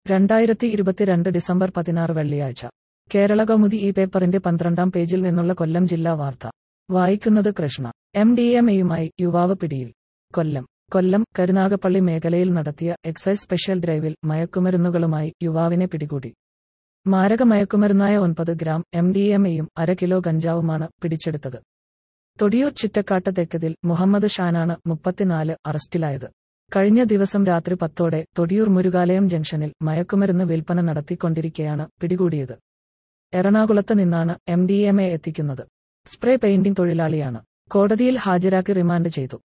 രണ്ടായിരത്തി ഇരുപത്തിരണ്ട് ഡിസംബർ പതിനാറ് വെള്ളിയാഴ്ച കേരള കൗമുദി ഈ പേപ്പറിന്റെ പന്ത്രണ്ടാം പേജിൽ നിന്നുള്ള കൊല്ലം ജില്ലാ വാർത്ത വായിക്കുന്നത് കൃഷ്ണ എം ഡി എം എയുമായി യുവാവ് പിടിയിൽ കൊല്ലം കൊല്ലം കരുനാഗപ്പള്ളി മേഖലയിൽ നടത്തിയ എക്സൈസ് സ്പെഷ്യൽ ഡ്രൈവിൽ മയക്കുമരുന്നുകളുമായി യുവാവിനെ പിടികൂടി മാരക മയക്കുമരുന്നായ ഒൻപത് ഗ്രാം എം ഡി എം എയും അര കിലോ ഗഞ്ചാവുമാണ് പിടിച്ചെടുത്തത് തൊടിയൂർ ചിറ്റക്കാട്ട് തെക്കതിൽ മുഹമ്മദ് ഷാനാണ് മുപ്പത്തിനാല് അറസ്റ്റിലായത് കഴിഞ്ഞ ദിവസം രാത്രി പത്തോടെ തൊടിയൂർ മുരുകാലയം ജംഗ്ഷനിൽ മയക്കുമരുന്ന് വിൽപ്പന നടത്തിക്കൊണ്ടിരിക്കെയാണ് പിടികൂടിയത് എറണാകുളത്ത് നിന്നാണ് എം ഡി എം എ എത്തിക്കുന്നത് സ്പ്രേ പെയിന്റിംഗ് തൊഴിലാളിയാണ് കോടതിയിൽ ഹാജരാക്കി റിമാൻഡ് ചെയ്തു